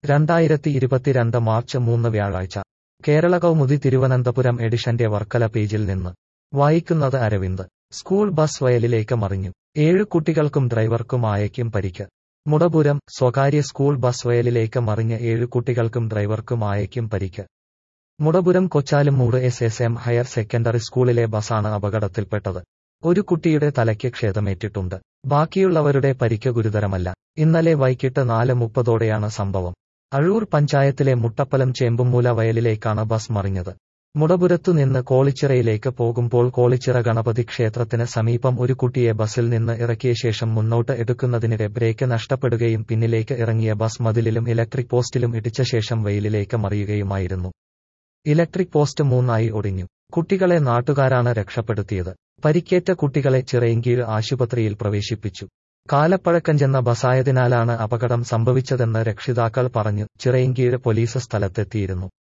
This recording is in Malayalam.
രണ്ടായിരത്തി ഇരുപത്തിരണ്ട് മാർച്ച് മൂന്ന് വ്യാഴാഴ്ച കേരള കൗമുദി തിരുവനന്തപുരം എഡിഷന്റെ വർക്കല പേജിൽ നിന്ന് വായിക്കുന്നത് അരവിന്ദ് സ്കൂൾ ബസ് വയലിലേക്ക് മറിഞ്ഞു ഏഴ് കുട്ടികൾക്കും ഡ്രൈവർക്കും ആയയ്ക്കും പരിക്ക് മുടപുരം സ്വകാര്യ സ്കൂൾ ബസ് വയലിലേക്ക് മറിഞ്ഞ് ഏഴ് കുട്ടികൾക്കും ഡ്രൈവർക്കും ആയയ്ക്കും പരിക്ക് Mudapuram Kochalumoodu S S M higher secondary സ്കൂളിലെ ബസാണ് അപകടത്തിൽപ്പെട്ടത് ഒരു കുട്ടിയുടെ തലയ്ക്ക് ക്ഷതമേറ്റിട്ടുണ്ട് ബാക്കിയുള്ളവരുടെ പരിക്ക് ഗുരുതരമല്ല ഇന്നലെ വൈകിട്ട് നാല് മുപ്പതോടെയാണ് സംഭവം അഴൂർ പഞ്ചായത്തിലെ മുട്ടപ്പലം ചേമ്പുമൂല വയലിലേക്കാണ് ബസ് മറിഞ്ഞത് മുടപുരത്തു നിന്ന് കോളിച്ചിറയിലേക്ക് പോകുമ്പോൾ കോളിച്ചിറ ഗണപതി ക്ഷേത്രത്തിന് സമീപം ഒരു കുട്ടിയെ ബസിൽ നിന്ന് ഇറക്കിയ ശേഷം മുന്നോട്ട് എടുക്കുന്നതിനിടെ ബ്രേക്ക് നഷ്ടപ്പെടുകയും പിന്നിലേക്ക് ഇറങ്ങിയ ബസ് മതിലിലും ഇലക്ട്രിക് പോസ്റ്റിലും ഇടിച്ച ശേഷം വെയിലിലേക്ക് മറിയുകയുമായിരുന്നു ഇലക്ട്രിക് പോസ്റ്റ് മൂന്നായി ഒടിഞ്ഞു കുട്ടികളെ നാട്ടുകാരാണ് രക്ഷപ്പെടുത്തിയത് പരിക്കേറ്റ കുട്ടികളെ ചിറയിൻകീഴ് ആശുപത്രിയിൽ പ്രവേശിപ്പിച്ചു കാലപ്പഴക്കം ചെന്ന ബസായതിനാലാണ് അപകടം സംഭവിച്ചതെന്ന് രക്ഷിതാക്കൾ പറഞ്ഞു ചിറയിൻകീഴ് പോലീസ് സ്ഥലത്തെത്തിയിരുന്നു